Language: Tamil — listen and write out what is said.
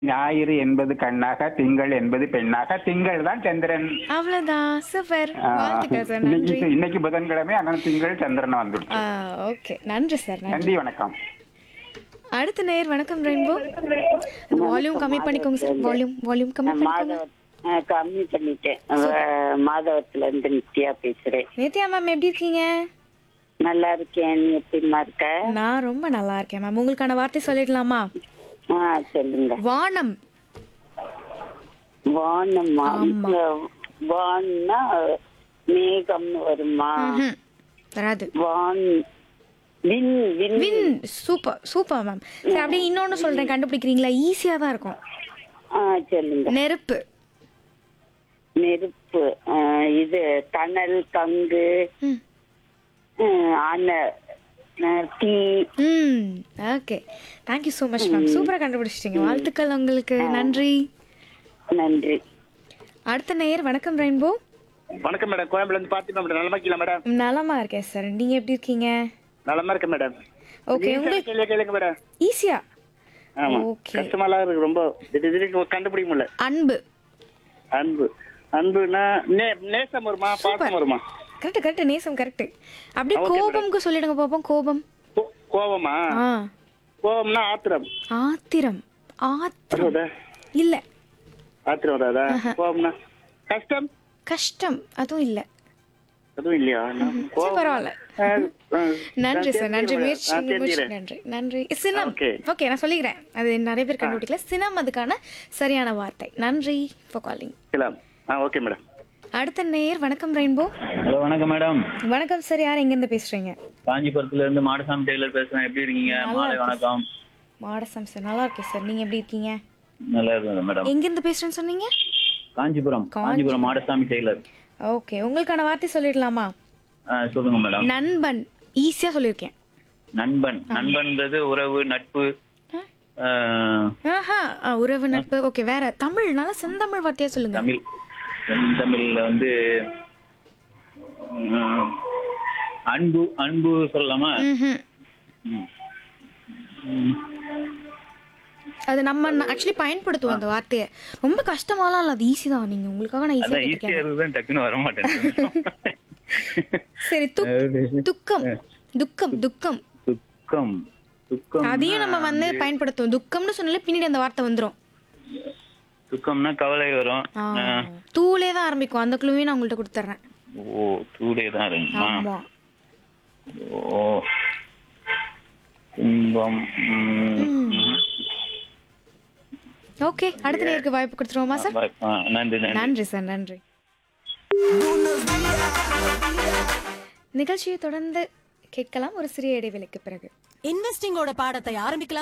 ஞாயிறு என்பது கண்ணாக திங்கள் என்பது பெண்ணாக திங்கள் தான் சந்திரன் அவ்வளவுதான் சூப்பர் ஆ, வாழ்த்துக்கள் சார் நன்றி இன்னைக்கு இன்னைக்கு புதன்கிழமை ஆனால் திங்கள் சந்திரன் வந்துடுச்சு ஓகே நன்றி சார் நன்றி நன்றி வணக்கம் அடுத்த நேர் வணக்கம் ரெயின்போ வால்யூம் கம்மி பண்ணிக்கோங்க சார் வால்யூம் வால்யூம் கம்மி பண்ணிக்கோங்க மாதவ ஆ, கம்மி பண்ணிட்டேன் அஹ், மாதவத்துல இருந்து நித்யா பேசுறேன் நித்யா மேம் எப்படி இருக்கீங்க நல்லா இருக்கேன் நீ எப்படிமா இருக்க நான் ரொம்ப நல்லா இருக்கேன் மேம் உங்களுக்கான வார்த்தை சொல்லிடலாமா ஆ சொல்லுங்க வானம் வானம்மா ஆமா. வான்னா மேகம்னு வருமா ம்ஹும். வராது வான் win win win super super ma'am சரி அப்படியே இன்னொன்னு சொல்றேன் கண்டுபிடிக்கிறீங்களா ஈஸியா தான் இருக்கும் ஆ சொல்லுங்க நெருப்பு நெருப்பு ஆ, இது தணல் கங்கு ம். ம், அண ஆ, தீ ம் okay thank you so much ma'am சூப்பராக கண்டுபிடிச்சிட்டீங்க வாழ்த்துக்கள் உங்களுக்கு நன்றி நன்றி அடுத்த நேயர் வணக்கம் ரெயின்போ வணக்கம் மேடம் கோயம்புல இருந்து பார்த்திபா மேடம் நலமா இருக்கீங்களா மேடம் நலமா இருக்கேன் சார் நீங்க எப்படி இருக்கீங்க நலமா இருக்கேன் மேடம் ஓகே ஈஸியான உங்களுக்கு கேள்வியா கேளுங்க மேடம் ஈஸியா ஆமா ஓகே கஷ்டமாலாம் இருக்கு ரொம்ப திடீர் திடீர்னு கண்டுபிடிக்க முடியல அன்பு அன்பு அன்புனா நே- நேசம் வருமா பாசம் வருமா கரெக்ட் கரெக்ட் நேசம் கரெக்ட் அப்படியே கோபம்க்கு சொல்லிடுங்க பாப்போம் கோபம் கோ- கோவமா ஆ கோவம்னா ஆத்திரம் ஆத்திரம் ஆத்திரம் வருவதா இல்ல ஆத்திரம் வராதா கோவம்னா கஷ்டம் கஷ்டம் அதுவும் இல்ல அதுவும் இல்லையா நான் சரி, கோவம் பரவாயில்ல ஆ, ஆ, நன்றி நான் சார் நன்றி தெரிஞ்சுக்கிறேன். முயற்சி நான் முயற்சி தெரிஞ்சுக்கிறேன். நன்றி நன்றி சினம் Okay. ஓகே நான் சொல்லிக்கிறேன் அது நிறைய பேர் கண்டுபிடிக்கல சினம் அதுக்கான சரியான வார்த்தை நன்றி ஃபார் காலிங் இருக்கலாம். ஆ ஓகே மேடம் அடுத்த நேயர் வணக்கம் ரெயின்போ ஹலோ வணக்கம் மேடம் வணக்கம் சார் யார் எங்கேருந்து பேசுறீங்க காஞ்சிபுரத்துல இருந்து மாடசாமி டெய்லர் பேசுறேன் எப்படி இருக்கீங்க நல்லா மாலை இருக்கேன். வணக்கம் மாடசம் சார் நல்லா இருக்கேன் சார் நீங்க எப்படி இருக்கீங்க நல்லா இருக்குங்க மேடம் எங்கேருந்து பேசுறேன்னு சொன்னீங்க காஞ்சிபுரம் காஞ்சிபுரம். காஞ்சிபுரம் மாடசாமி டெய்லர் ஓகே உங்களுக்கான வார்த்தை சொல்லிடலாமா ஆ, சொல்லுங்க மேடம் நண்பன் ஈஸியா சொல்லியிருக்கேன் நண்பன் நண்பன்றது உறவு நட்பு ஆ, ஆஹா ஆ, உறவு நட்பு ஓகே வேற தமிழ் நல்லா செந்தமிழ் வார்த்தையா சொல்லுங்க தமிழ் தென் தமிழ்ல வந்து ம், அன்பு அன்பு சொல்லலாமா ம்ஹும். ம். ம். அது நம்ம ஆக்சுவலி பயன்படுத்துவோம் அந்த வார்த்தையை ரொம்ப கஷ்டமாலாம் இல்லை அது ஈஸி தான் நீங்க உங்களுக்காக நான் அதான் ஈஸியா ஈஸியா இருக்குதான் டக்குன்னு வர மாட்டேன் சரி துக் துக்கம் துக்கம் துக்கம் துக்கம் துக்கம் அதையும் நம்ம வந்து பயன்படுத்துவோம் துக்கம்னு சொன்னாலே பின்னாடி அந்த வார்த்தை வந்துரும் துக்கம்னா கவலை வரும் ஆ, ஆ. தூளே தான் ஆரம்பிக்கும் அந்த குழுவையும் நான் உங்கள்ட்ட கொடுத்துட்றேன் ஓ டூடே தான் இருக்குமா ஆமா ஓ துன்பம் ம். ஓகே அடுத்த நேருக்கு வாய்ப்பு கொடுத்துருவோமா சார் பா- ஆ, நன்றி நன்றி நன்றி சார் நன்றி நிகழ்ச்சியை தொடர்ந்து கேட்கலாம் ஒரு சிறிய இடைவேளைக்கு பிறகு இன்வெஸ்டிங்கோட பாடத்தை ஆரம்பிக்கலாம்